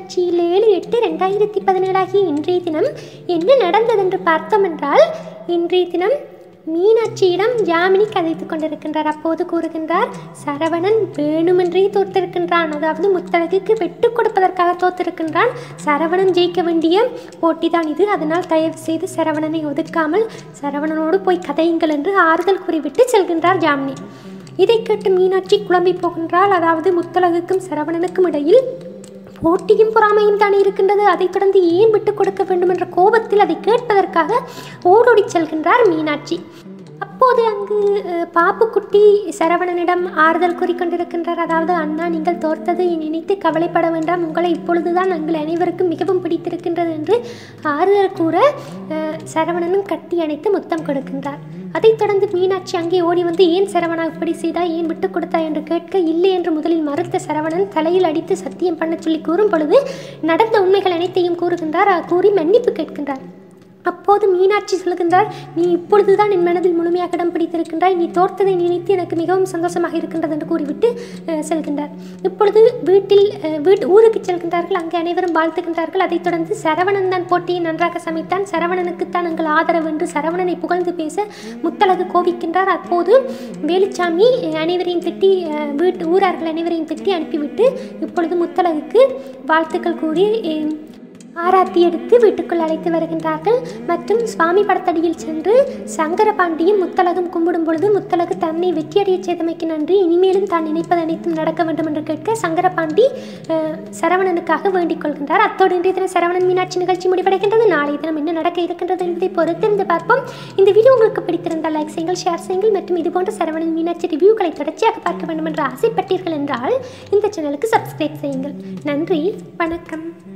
மீனாட்சியில் ஏழு எட்டு ரெண்டாயிரத்தி பதினேழாகிய இன்றைய தினம் என்ன நடந்ததென்று பார்த்தோம் என்றால் இன்றைய தினம் மீனாட்சியிடம் யாமினி கதைத்து கொண்டிருக்கின்றார் அப்போது கூறுகின்றார் சரவணன் வேணுமென்றே தோற்றிருக்கின்றான் அதாவது முத்தழகுக்கு வெட்டு கொடுப்பதற்காக தோற்றிருக்கின்றான் சரவணன் ஜெயிக்க வேண்டிய போட்டிதான் இது அதனால் தயவு செய்து சரவணனை ஒதுக்காமல் சரவணனோடு போய் கதையுங்கள் என்று ஆறுதல் கூறிவிட்டு செல்கின்றார் யாமினி இதை கேட்டு மீனாட்சி குழம்பி போகின்றாள் அதாவது முத்தழகுக்கும் சரவணனுக்கும் இடையில் போட்டியும் பொறாமையும் தானே இருக்கின்றது அதைத் தொடர்ந்து ஏன் விட்டுக் கொடுக்க வேண்டும் என்ற கோபத்தில் அதை கேட்பதற்காக ஓடோடிச் செல்கின்றார் மீனாட்சி அப்போது அங்கு அஹ், பாப்புக்குட்டி சரவணனிடம் ஆறுதல் கூறிக்கொண்டிருக்கின்றார் அதாவது அண்ணா நீங்கள் தோர்த்ததை நினைத்து கவலைப்பட வேண்டாம் உங்களை இப்பொழுதுதான் எங்கள் அனைவருக்கும் மிகவும் பிடித்திருக்கின்றது என்று ஆறுதல் கூற அஹ், சரவணனும் கட்டி அணைத்து முத்தம் கொடுக்கின்றார் அதைத் தொடர்ந்து மீனாட்சி அங்கே ஓடி வந்து ஏன் சரவணா இப்படி செய்தாய் ஏன் விட்டுக் கொடுத்தாய் என்று கேட்க இல்லை என்று முதலில் மறுத்த சரவணன் தலையில் அடித்து சத்தியம் பண்ணச் சொல்லி கூறும் பொழுது நடந்த உண்மைகள் அனைத்தையும் கூறுகின்றார் அஹ், கூறி மன்னிப்பு கேட்கின்றார் அப்போது மீனாட்சி சொல்கின்றார் நீ இப்பொழுதுதான் என் மனதில் முழுமையாக இடம் பிடித்திருக்கின்றாய் நீ தோர்த்ததை நினைத்து எனக்கு மிகவும் சந்தோஷமாக இருக்கின்றது என்று கூறிவிட்டு அஹ், செல்கின்றார் இப்பொழுது வீட்டில் அஹ், வீட்டு ஊருக்கு செல்கின்றார்கள் அங்கே அனைவரும் வாழ்த்துகின்றார்கள் அதைத் தொடர்ந்து சரவணன் தான் போட்டியை நன்றாக சமைத்தான் சரவணனுக்குத்தான் எங்கள் ஆதரவு என்று சரவணனை புகழ்ந்து பேச முத்தழகு கோபிக்கின்றார் அப்போது வேலுச்சாமி அஹ், அனைவரையும் திட்டி அஹ், வீட்டு ஊரார்கள் அனைவரையும் திட்டி அனுப்பிவிட்டு இப்பொழுது முத்தழகுக்கு வாழ்த்துக்கள் கூறி அஹ், ஆராத்தி எடுத்து வீட்டுக்குள் அழைத்து வருகின்றார்கள் மற்றும் சுவாமி படத்தடியில் சென்று சங்கரபாண்டியும் முத்தலகும் கும்பிடும் பொழுது முத்தலகு தன்னை வெற்றியடையச் செய்தமைக்கு நன்றி இனிமேலும் தான் நினைப்பது அனைத்தும் நடக்க வேண்டும் என்று கேட்க சங்கரபாண்டி அஹ், சரவணனுக்காக வேண்டிக் கொள்கின்றார் அத்தோடு இன்றைய தினம் சரவணன் மீனாட்சி நிகழ்ச்சி முடிவடைகின்றது நாளைய தினம் என்ன நடக்க இருக்கின்றது என்பதை பொறுத்திருந்து பார்ப்போம் இந்த வீடியோ உங்களுக்கு பிடித்திருந்தால் லைக் செய்யுங்கள் ஷேர் செய்யுங்கள் மற்றும் இதுபோன்ற சரவணன் மீனாட்சி ரிவ்யூக்களை தொடர்ச்சியாக பார்க்க வேண்டும் என்று ஆசைப்பட்டீர்கள் என்றால் இந்த சேனலுக்கு சப்ஸ்கிரைப் செய்யுங்கள் நன்றி வணக்கம்